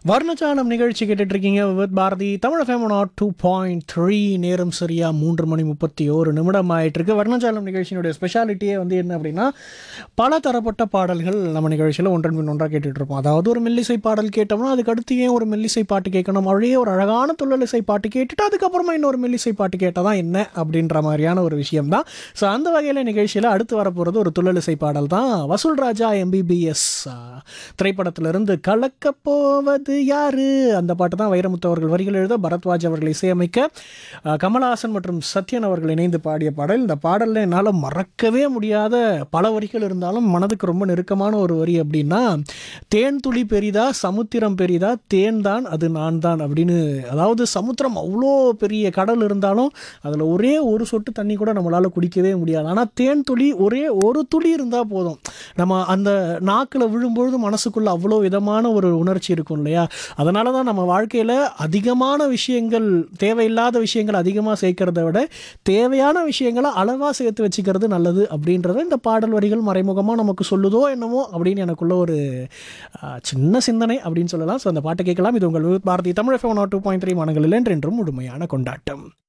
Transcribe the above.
வர்ணச்சாலம் நிகழ்ச்சி கேட்டுட்டு இருக்கீங்க with Bharathi Tamil FM nought two point three நேரம் சரியா மூன்று மணி முப்பத்தி ஓரு நிமிடம் ஆயிட்டு இருக்கு வர்ணச்சாலம் நிகழ்ச்சியினுடைய ஸ்பெஷாலிட்டியே வந்து என்ன அப்படின்னா பல தரப்பட்ட பாடல்கள் நம்ம நிகழ்ச்சியில் ஒன்றன் பின் ஒன்றாக கேட்டுட்டு இருப்போம் அதாவது ஒரு மெல்லிசை பாடல் கேட்டோம்னா அதுக்கு அடுத்து ஏன் ஒரு மெல்லிசை பாட்டு கேட்கணும் அப்படியே ஒரு அழகான துள்ளலிசை பாட்டு கேட்டுட்டு அதுக்கப்புறமா இன்னொரு மெல்லிசை பாட்டு கேட்டால் தான் என்ன அப்படின்ற மாதிரியான ஒரு விஷயம் தான் ஸோ அந்த வகையில் நிகழ்ச்சியில் அடுத்து வரப்போகிறது ஒரு துள்ளலிசை பாடல் தான் வசூல் ராஜா எம்பிபிஎஸ் திரைப்படத்திலிருந்து கலக்க போவது யாரு அந்த பாட்டு தான் வைரமுத்து அவர்கள் வரிகள் எழுத பரத்வாஜ் அவர்கள் இசையமைக்க அஹ், கமலஹாசன் மற்றும் சத்யன் அவர்கள் இணைந்து பாடிய பாடல் இந்த பாடலில் என்னால் மறக்கவே முடியாத பல வரிகள் இருந்தாலும் மனதுக்கு ரொம்ப நெருக்கமான ஒரு வரி அப்படின்னா தேன் துளி பெரிதா சமுத்திரம் பெரிதா தேன் தான் அது நான் தான் அப்படின்னு அதாவது சமுத்திரம் அவ்வளோ பெரிய கடல் இருந்தாலும் அதில் ஒரே ஒரு சொட்டு தண்ணி கூட நம்மளால் குடிக்கவே முடியாது ஆனால் தேன் துளி ஒரே ஒரு துளி இருந்தால் போதும் நம்ம அந்த நாக்கில் விழும்பொழுது மனசுக்குள்ள அவ்வளோ விதமான ஒரு உணர்ச்சி இருக்கும் இல்லையா அதனால தான் நம்ம வாழ்க்கையில் அதிகமான விஷயங்கள் தேவையில்லாத விஷயங்கள் அதிகமாக சேர்க்கறத விட தேவையான விஷயங்களை அளவாக சேர்த்து வச்சுக்கிறது நல்லது அப்படின்றத இந்த பாடல் வரிகள் மறைமுகமாக நமக்கு சொல்லுதோ என்னமோ அப்படின்னு எனக்குள்ள ஒரு ஆ, சின்ன சிந்தனை அப்படின்னு சொல்லலாம் ஸோ அந்த பாட்டை கேட்கலாம் இது உங்கள் Bharathi Tamil FM nought two point three மனங்களில் என்றென்றும் முழுமையான கொண்டாட்டம்